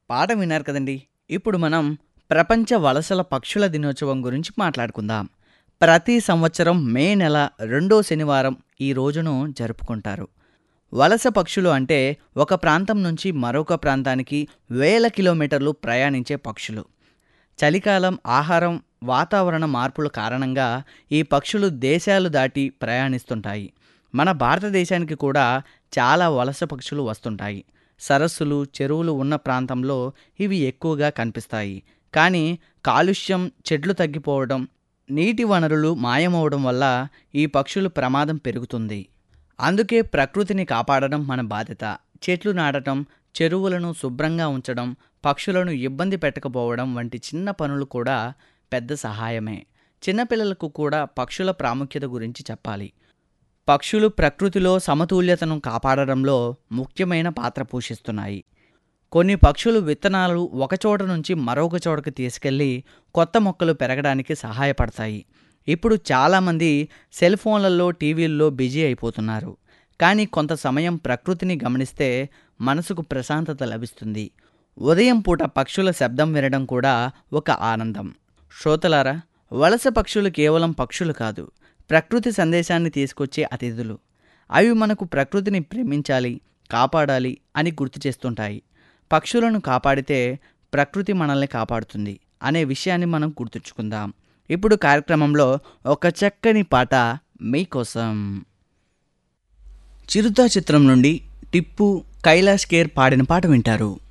పాట విన్నారు కదండి ఇప్పుడు మనం ప్రపంచ వలసల పక్షుల దినోత్సవం గురించి మాట్లాడుకుందాం ప్రతి సంవత్సరం మే నెల రెండో శనివారం ఈ రోజును జరుపుకుంటారు వలస పక్షులు అంటే ఒక ప్రాంతం నుంచి మరొక ప్రాంతానికి వేల కిలోమీటర్లు ప్రయాణించే పక్షులు చలికాలం ఆహారం వాతావరణ మార్పుల కారణంగా ఈ పక్షులు దేశాలు దాటి ప్రయాణిస్తుంటాయి మన భారతదేశానికి కూడా చాలా వలస పక్షులు వస్తుంటాయి సరస్సులు చెరువులు ఉన్న ప్రాంతంలో ఇవి ఎక్కువగా కనిపిస్తాయి కానీ కాలుష్యం చెట్లు తగ్గిపోవడం నీటి వనరులు మాయమవడం వల్ల ఈ పక్షులు ప్రమాదం పెరుగుతుంది అందుకే ప్రకృతిని కాపాడడం మన బాధ్యత చెట్లు నాటడం చెరువులను శుభ్రంగా ఉంచడం పక్షులను ఇబ్బంది పెట్టకపోవడం వంటి చిన్న పనులు కూడా పెద్ద సహాయమే చిన్నపిల్లలకు కూడా పక్షుల ప్రాముఖ్యత గురించి చెప్పాలి పక్షులు ప్రకృతిలో సమతుల్యతను కాపాడడంలో ముఖ్యమైన పాత్ర పోషిస్తున్నాయి కొన్ని పక్షులు విత్తనాలు ఒకచోట నుంచి మరొక చోటకి తీసుకెళ్ళి కొత్త మొక్కలు పెరగడానికి సహాయపడతాయి ఇప్పుడు చాలామంది సెల్ ఫోన్లలో టీవీల్లో బిజీ అయిపోతున్నారు కానీ కొంత సమయం ప్రకృతిని గమనిస్తే మనసుకు ప్రశాంతత లభిస్తుంది ఉదయం పూట పక్షుల శబ్దం వినడం కూడా ఒక ఆనందం శ్రోతలారా వలస పక్షులు కేవలం పక్షులు కాదు ప్రకృతి సందేశాన్ని తీసుకొచ్చే అతిథులు అవి మనకు ప్రకృతిని ప్రేమించాలి కాపాడాలి అని గుర్తు చేస్తుంటాయి పక్షులను కాపాడితే ప్రకృతి మనల్ని కాపాడుతుంది అనే విషయాన్ని మనం గుర్తుంచుకుందాం ఇప్పుడు కార్యక్రమంలో ఒక చక్కని పాట మీకోసం చిరుత చిత్రం నుండి టిప్పు కైలాష్ కేర్ పాడిన పాట వింటారు